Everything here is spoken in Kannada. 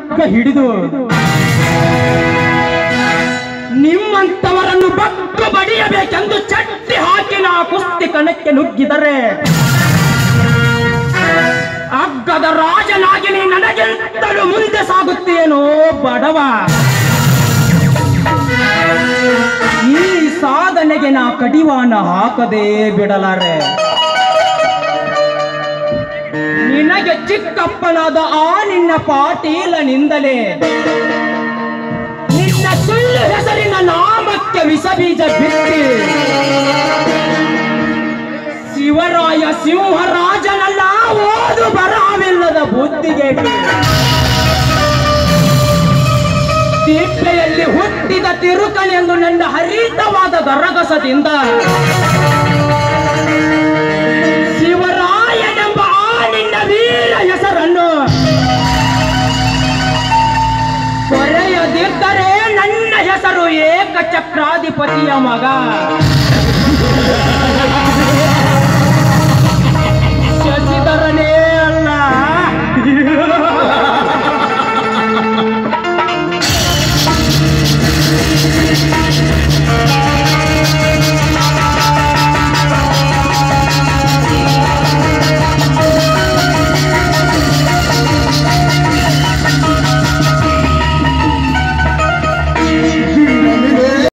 ಹಗ್ಗ ಹಿಡಿದು ನಿಮ್ಮಂತವರನ್ನು ಬಗ್ಗು ಬಡಿಯಬೇಕೆಂದು ಚಟ್ಟಿ ಹಾಕಿ ನಾ ಕುಸ್ತಿ ಕಣಕ್ಕೆ ನುಗ್ಗಿದರೆ ಅಗ್ಗದ ರಾಜನಾಗಿ ನೀ ನನಗಿಂತಲೂ ಮುಂದೆ ಸಾಗುತ್ತೇನೋ ಬಡವ ಈ ಸಾಧನೆಗೆ ನಾ ಕಡಿವಾಣ ಹಾಕದೇ ಬಿಡಲಾರೆ ನಿನಗೆ ಚಿಕ್ಕಪ್ಪನಾದ ಆ ನಿನ್ನ ಪಾಟೀಲನಿಂದಲೇ ನಿನ್ನ ಸುಳ್ಳು ಹೆಸರಿನ ನಾಮಕ್ಕೆ ವಿಷಬೀಜ ಬಿತ್ತಿ ಶಿವರಾಯ ಸಿಂಹರಾಜನಲ್ಲ ಓದು ಬರವಿಲ್ಲದ ಬುದ್ಧಿಗೆ ತಿಪ್ಪೆಯಲ್ಲಿ ಹುಟ್ಟಿದ ತಿರುಕನೆಂದು ನನ್ನ ಹರಿತವಾದ ಗರಗಸದಿಂದ ಶಿವರಾಯನೆಂಬ ಆ ನಿನ್ನ ವೀರ ಹೆಸರನ್ನು ಕೊರೆಯದಿದ್ದರೆ ನನ್ನ ಹೆಸರು ಏಕಚಕ್ರಾಧಿಪತಿಯ ಮಗ